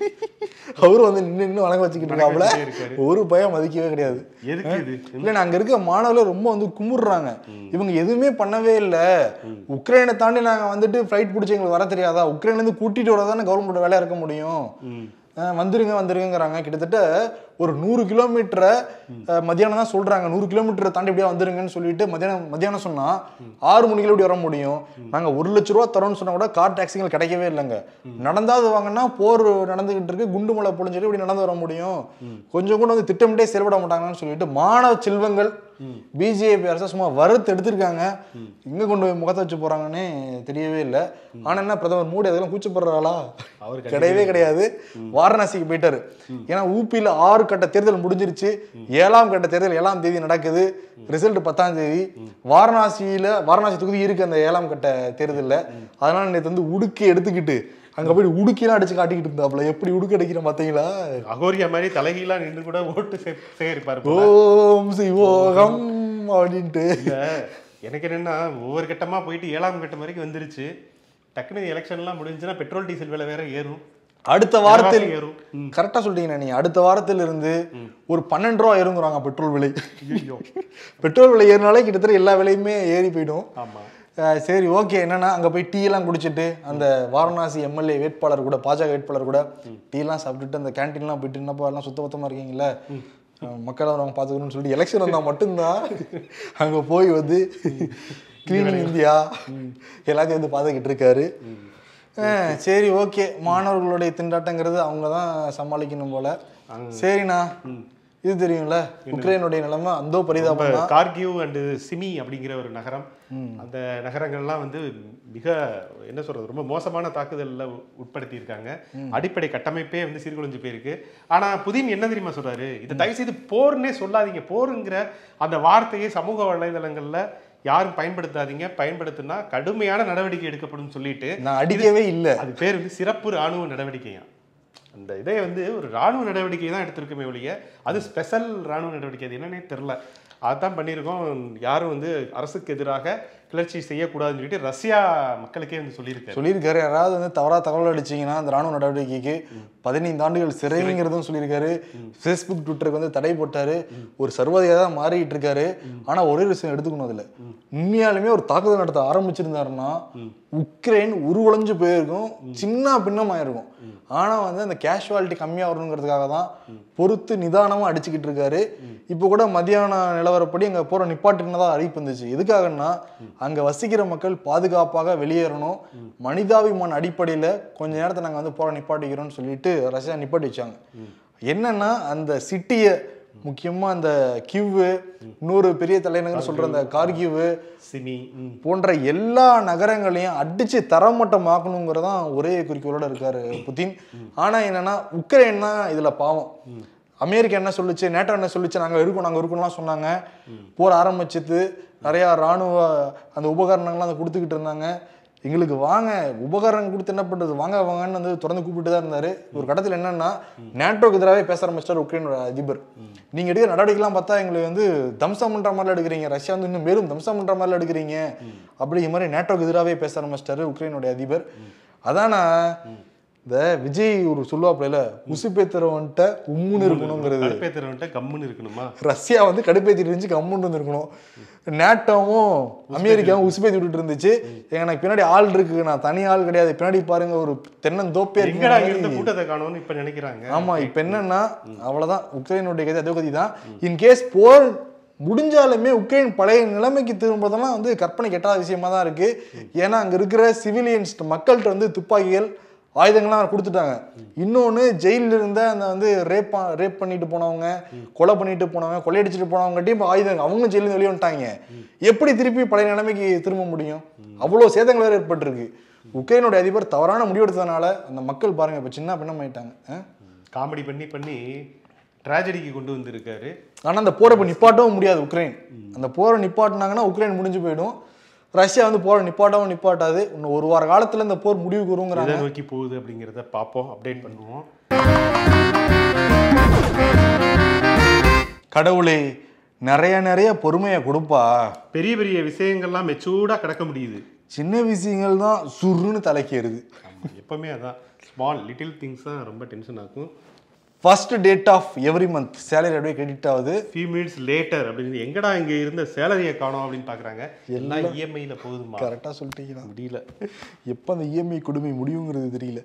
அவரும் வந்து நின்று நின்று வணக்கம் வச்சுக்கிட்டு இருக்காப்புல வணக்கம் வச்சுட்டே இருக்காரு. ஒரு பயம் மதிக்கவே கிடையாது எதுக்கு இது இல்ல அங்க இருக்க மாணவர்கள் ரொம்ப வந்து குமுறுறாங்க இவங்க எதுவுமே பண்ணவே இல்ல உக்ரைனை தாண்டி நாங்க வந்துட்டு ஃப்ளைட் பிடிச்சி எங்களுக்கு வர தெரியாதா உக்ரைன்ல இருந்து கூட்டிட்டு வரதானே கவர்மெண்ட் வேலையா இருக்க முடியும் அஹ் வந்துருங்க வந்துருங்கிறாங்க கிட்டத்தட்ட ஒரு நூறு கிலோமீட்டரை அஹ், மத்தியானம் தான் சொல்றாங்க நூறு கிலோமீட்டரை தாண்டி இப்படியே வந்துருங்கன்னு சொல்லிட்டு மத்தியானம் மத்தியானம் சொன்னா ஆறு மணிக்கு இப்படி வர முடியும் நாங்க ஒரு லட்ச ரூபா தரோம்னு சொன்னா கூட கார் டாக்ஸிகள் கிடைக்கவே இல்லைங்க நடந்தாது வாங்கன்னா போர் நடந்துகிட்டு இருக்கு குண்டு மலை பொழிஞ்சிட்டு இப்படி நடந்து வர முடியும் கொஞ்சம் கூட வந்து திட்டமிட்டே செயல்பட மாட்டாங்கன்னு சொல்லிட்டு மாணவ செல்வங்கள் பிஜேபி அரசு சும்மா வறுத்து எடுத்திருக்காங்க எங்க கொண்டு போய் முகத்தை வச்சு போறாங்கன்னே தெரியவே இல்லை ஆனா என்ன பிரதமர் மோடி அதெல்லாம் கூச்சப்படுறாளா அவர் கிடையவே கிடையாது வாரணாசிக்கு போயிட்டாரு ஏன்னா ஊபியில ஆறு கட்ட தேர்தல் முடிஞ்சிருச்சு ஏழாம் கட்ட தேர்தல் ஏழாம் தேதி நடக்குது ரிசல்ட் பத்தாம் தேதி வாரணாசியில வாரணாசி தொகுதி இருக்கு அந்த ஏழாம் கட்ட தேர்தல்ல அதனால நேற்று வந்து உடுக்கி எடுத்துக்கிட்டு அங்க போய் உடுக்கிலாம் அடிச்சு காட்டிக்கிட்டு இருந்தாப்புல எப்படி உடுக்கு அடிக்கிறேன் பாத்தீங்களா அகோரியா மாதிரி தலைகீழா நின்று கூட ஓட்டு சே- சேகரிப்பாரு போல. ஓம் சிவோகம் அப்படின்ட்டு இல்ல எனக்கு என்னன்னா ஒவ்வொரு கட்டமா போயிட்டு ஏழாம் கட்டம் வரைக்கும் வந்துருச்சு டக்குனு எலெக்ஷன்லாம் முடிஞ்சுன்னா பெட்ரோல் டீசல் விலை வேற ஏறும் அடுத்த வாரத்தில் விலைவாசி ஏறும் ம். கரெக்டா சொல்லிட்டீங்க நீங்க அடுத்த வாரத்தில் இருந்து ஒரு பன்னெண்டு ரூபா ஏறுங்கிறாங்க பெட்ரோல் விலை ஐயோ பெட்ரோல் விலை ஏறினாலே கிட்டத்தட்ட எல்லா விலையுமே ஏறி போயிடும் ஆமா அஹ் சரி ஓகே என்னன்னா அங்க போய் டீ எல்லாம் குடிச்சிட்டு அந்த வாரணாசி எம்எல்ஏ வேட்பாளர் கூட பாஜக வேட்பாளர் கூட டீ எல்லாம் சாப்பிட்டுட்டு அந்த கேன்டீன்லாம் போயிட்டு என்னப்பா எல்லாம் சுத்த பத்தமா இருக்கீங்களா அஹ் மக்களை அவங்க பார்த்துக்கணும்னு சொல்லிட்டு எலெக்ஷன் வந்தால் மட்டும்தான் அங்கே போய் வந்து கிளீனிங் இந்தியா எல்லாத்தையும் வந்து பார்த்துக்கிட்டு இருக்காரு அஹ் சரி ஓகே மாணவர்களுடைய திண்டாட்டங்கிறது அவங்க தான் சமாளிக்கணும் போல சரிண்ணா இது தெரியும்ல உக்ரைனுடைய நிலைமை அந்தோ பரிதாபம் தான் கார்கிவ் அண்ட் சிமி அப்படிங்கிற ஒரு நகரம் அந்த நகரங்கள்லாம் வந்து மிக என்ன சொல்றது ரொம்ப மோசமான தாக்குதல்ல உட்படுத்தி இருக்காங்க அடிப்படை கட்டமைப்பே வந்து சீர்குலைஞ்சு போயிருக்கு ஆனா புதின் என்ன தெரியுமா சொல்றாரு இதை தயவு செய்து போர்னே சொல்லாதீங்க போருங்கிற அந்த வார்த்தையை சமூக வலைதளங்கள்ல யாரும் பயன்படுத்தாதீங்க பயன்படுத்தினா கடுமையான நடவடிக்கை எடுக்கப்படும் சொல்லிட்டு நான் அடிக்கவே இல்லை அது பேர் வந்து சிறப்பு ராணுவ நடவடிக்கையா அந்த இதை வந்து ஒரு ராணுவ நடவடிக்கை தான் எடுத்திருக்குமே ஒழிய அது ஸ்பெஷல் ராணுவ நடவடிக்கை அது என்னன்னே தெரில அதான் பண்ணியிருக்கோம் யாரும் வந்து அரசுக்கு எதிராக கிளர்ச்சி செய்யக்கூடாதுன்னு சொல்லிட்டு ரஷ்யா மக்களுக்கே வந்து சொல்லியிருக்காரு சொல்லியிருக்காரு யாராவது வந்து தவறா தகவல் அடிச்சீங்கன்னா அந்த ராணுவ நடவடிக்கைக்கு பதினைந்து ஆண்டுகள் சிறைங்கிறதும் சொல்லியிருக்காரு ஃபேஸ்புக் ட்விட்டருக்கு வந்து தடை போட்டாரு ஒரு சர்வதையாக தான் மாறிட்டு இருக்காரு ஆனா ஒரே ஒரு விஷயம் எடுத்துக்கணும் அதுல உண்மையாலுமே ஒரு தாக்குதல் நடத்த ஆரம்பிச்சிருந்தாருன்னா உக்ரைன் உருவளைஞ்சு போயிருக்கும் சின்ன பின்னமாயிருக்கும் ஆனா வந்து அந்த கேஷுவாலிட்டி கம்மியா வரணுங்கிறதுக்காக தான் பொறுத்து நிதானமா அடிச்சுக்கிட்டு இருக்காரு இப்போ கூட மத்தியான நிலவரப்படி அங்க போற நிப்பாட்டினதா அறிவிப்பு இருந்துச்சு எதுக்காகன்னா அங்க வசிக்கிற மக்கள் பாதுகாப்பாக வெளியேறணும் மனிதாபிமான அடிப்படையில கொஞ்ச நேரத்தை நாங்க வந்து போற நிப்பாட்டிக்கிறோம்னு சொல்லிட்டு ரஷ்யா நிப்பாட்டி வச்சாங்க என்னன்னா அந்த சிட்டியை முக்கியமா அந்த கிவ்வு இன்னொரு பெரிய தலைநகர் சொல்ற அந்த கார்கிவு சிமி ம். போன்ற எல்லா நகரங்களையும் அடிச்சு தரமட்டமாக்கணுங்கிறதான் ஒரே குறிக்கோளோட இருக்காரு புதின் ஆனா என்னன்னா உக்ரைன் தான் இதுல பாவம் அமெரிக்கா என்ன சொல்லுச்சு நேட்டோ என்ன சொல்லுச்சு நாங்க இருக்கோம் நாங்க இருக்கோம்லாம் சொன்னாங்க போர் ஆரம்பிச்சது நிறைய ராணுவ அந்த உபகரணங்கள்லாம் அதை கொடுத்துக்கிட்டு இருந்தாங்க எங்களுக்கு வாங்க உபகரணம் கொடுத்து என்ன பண்றது வாங்க வாங்கன்னு வந்து தொடர்ந்து கூப்பிட்டு தான் இருந்தாரு ஒரு கட்டத்தில் என்னன்னா நேட்டோக்கு எதிராகவே பேச ஆரம்பிச்சிட்டார் உக்ரைனோட அதிபர் நீங்க எடுக்கிற நடவடிக்கைலாம் பார்த்தா எங்களுக்கு வந்து தம்சம் பண்ற மாதிரிலாம் எடுக்கிறீங்க ரஷ்யா வந்து இன்னும் மேலும் தம்சம் பண்ற மாதிரிலாம் எடுக்கிறீங்க அப்படி இது மாதிரி நேட்டோக்கு எதிராகவே பேச ஆரம்பிச்சிட்டாரு உக்ரைனுடைய அதிபர் அதானா இந்த விஜய் ஒரு சொல்லுவாப்புல உசுப்பேத்துறவன்ட்ட உம்முன்னு இருக்கணுங்கிறது கடுப்பேத்துறவன்ட்ட கம்முன்னு இருக்கணுமா ரஷ்யா வந்து கடுப்பேத்திட்டு இருந்துச்சு கம்முன்னு இருந்திருக்கணும் நேட்டோவும் அமெரிக்காவும் உசுப்பேத்தி விட்டுட்டு இருந்துச்சு எனக்கு பின்னாடி ஆள் இருக்கு நான் தனி ஆள் கிடையாது பின்னாடி பாருங்க ஒரு தென்னந்தோப்பே எங்கடா இங்க இருந்த இருக்கு கூட்டத்தை காணோம்னு இப்ப நினைக்கிறாங்க ஆமா இப்ப என்னன்னா அவ்வளவுதான் உக்ரைனுடைய கதை அதே கதி தான் இன்கேஸ் போர் முடிஞ்சாலுமே உக்ரைன் பழைய நிலைமைக்கு திரும்புறதெல்லாம் வந்து கற்பனை கெட்டாத விஷயமா தான் இருக்கு ஏன்னா அங்க இருக்கிற சிவிலியன்ஸ் மக்கள்கிட்ட வந்து துப்பாக்கிகள் ஆயுதங்கள்லாம் கொடுத்துட்டாங்க இன்னொன்று ஜெயிலில் இருந்த அந்த வந்து ரேப் ரேப் பண்ணிட்டு போனவங்க கொலை பண்ணிட்டு போனவங்க கொள்ளையடிச்சிட்டு போனவங்ககிட்டயும் இப்போ ஆயுதங்கள் அவங்க ஜெயிலிருந்து வெளியே வந்துட்டாங்க எப்படி திருப்பி பழைய நிலைமைக்கு திரும்ப முடியும் அவ்வளோ சேதங்கள் வேறு ஏற்பட்டிருக்கு உக்ரைனுடைய அதிபர் தவறான முடிவெடுத்ததுனால அந்த மக்கள் பாருங்க இப்போ சின்ன பின்னமாயிட்டாங்க ஆ? காமெடி பண்ணி பண்ணி ட்ராஜடிக்கு கொண்டு வந்திருக்காரு ஆனா அந்த போரை இப்போ நிப்பாட்டவும் முடியாது உக்ரைன் அந்த போரை நிப்பாட்டினாங்கன்னா உக்ரைன் முடிஞ்சு போயிடும் ரஷ்யா வந்து போரை நிப்பாட்டவும் நிப்பாட்டாது இன்னும் ஒரு வார காலத்துல இந்த போர் முடிவுக்கு வருங்கிறாங்க எதை நோக்கி போகுது அப்படிங்கிறத பார்ப்போம் அப்டேட் பண்ணுவோம் கடவுளே நிறைய நிறைய பொறுமையை கொடுப்பா பெரிய பெரிய விஷயங்கள்லாம் மெச்சூர்டா கிடக்க முடியுது சின்ன விஷயங்கள் தான் சுருன்னு தலைக்கேறுது ஆமா, எப்பவுமே அதான் ஸ்மால் லிட்டில் திங்ஸ் தான் ரொம்ப டென்ஷன் ஆகும் first date of every month salary அப்படியே கிரெடிட் ஆகுது ஃபியூ மினிட்ஸ் லேட்டர் அப்படின்னு எங்கடா இங்க இருந்த சேலரியை காணோம் அப்படின்னு பாக்குறாங்க எல்லாம் இஎம்ஐல போகுதுமா கரெக்டாக சொல்லிட்டீங்களா முடியல எப்போ அந்த இஎம்ஐ கொடுமை முடியுங்கிறது தெரியல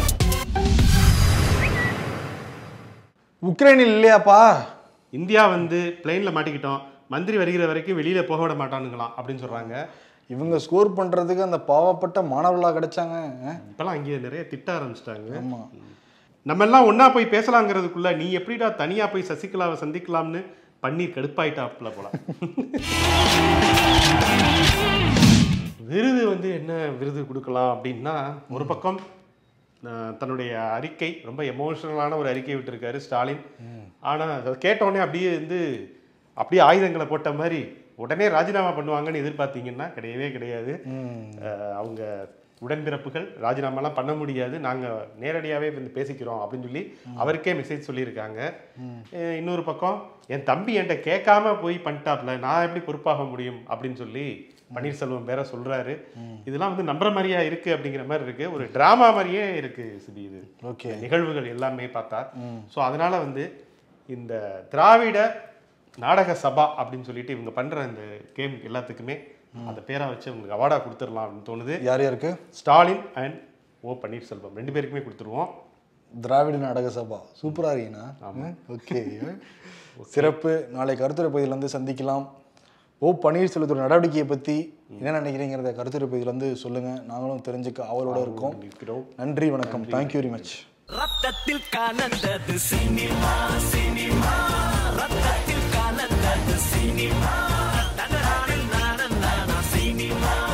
உக்ரைனில் இல்லையாப்பா இந்தியா வந்து பிளெயின்ல மாட்டிக்கிட்டோம் மந்திரி வருகிற வரைக்கும் வெளியில போக விட மாட்டானுங்களாம் அப்படின்னு சொல்றாங்க இவங்க ஸ்கோர் பண்றதுக்கு அந்த பாவப்பட்ட மாணவர்களா கிடைச்சாங்க ஆ? இப்பெல்லாம் அங்கே நிறைய திட்ட ஆரம்பிச்சிட்டாங்க ஆமா நம்ம எல்லாம் ஒண்ணா போய் பேசலாங்கிறதுக்குள்ள நீ எப்படிடா தனியா போய் சசிகலாவை சந்திக்கலாம்னு பன்னீர் கடுப்பாயிட்டாப்புல போல விருது வந்து என்ன விருது கொடுக்கலாம் அப்படின்னா ஒரு பக்கம் அஹ், தன்னுடைய அறிக்கை ரொம்ப எமோஷனலான ஒரு அறிக்கை விட்டிருக்காரு ஸ்டாலின் ஆனா அதை கேட்டோடனே அப்படியே வந்து அப்படியே ஆயுதங்களை போட்ட மாதிரி உடனே ராஜினாமா பண்ணுவாங்கன்னு எதிர்பார்த்தீங்கன்னா கிடையவே கிடையாது அஹ், அவங்க உடன்பிறப்புகள் ராஜினாமாலாம் பண்ண முடியாது நாங்கள் நேரடியாகவே வந்து பேசிக்கிறோம் அப்படின்னு சொல்லி அவருக்கே மெசேஜ் சொல்லியிருக்காங்க அஹ் இன்னொரு பக்கம் என் தம்பி என்கிட்ட கேட்காம போய் பண்ணிட்டாப்ல நான் எப்படி பொறுப்பாக முடியும் அப்படின்னு சொல்லி பன்னீர்செல்வம் வேற சொல்றாரு இதெல்லாம் வந்து நம்புற மாதிரியா இருக்கு அப்படிங்கிற மாதிரி இருக்கு ஒரு டிராமா மாதிரியே இருக்கு சிபி இது ஓகே நிகழ்வுகள் எல்லாமே பார்த்தா ஸோ அதனால வந்து இந்த திராவிட நாடக சபா அப்படின்னு சொல்லிட்டு இவங்க பண்ற இந்த கேம் எல்லாத்துக்குமே அந்த பேரா வச்சு உங்களுக்கு அவார்டா கொடுத்துடலாம் அப்படின்னு தோணுது யார் யாருக்கு ஸ்டாலின் அண்ட் ஓ பன்னீர்செல்வம் ரெண்டு பேருக்குமே கொடுத்துருவோம் திராவிட நாடக சபா சூப்பரா இருக்கீங்கண்ணா ஓகே சிறப்பு நாளை கருத்துரை பகுதியில் வந்து சந்திக்கலாம் ஓ பன்னீர்செல்வத்தோட நடவடிக்கையை பற்றி என்ன நினைக்கிறீங்கிறத கருத்துரை பகுதியில் வந்து சொல்லுங்க நாங்களும் தெரிஞ்சுக்க அவளோட இருக்கோம் இருக்கிறோம் நன்றி வணக்கம் தேங்க்யூ வெரி மச் ரத்தத்தில் கலந்தது சினிமா சினிமா ரத்தத்தில் கலந்தது சினிமா தகராறில் நான நானா சினிமா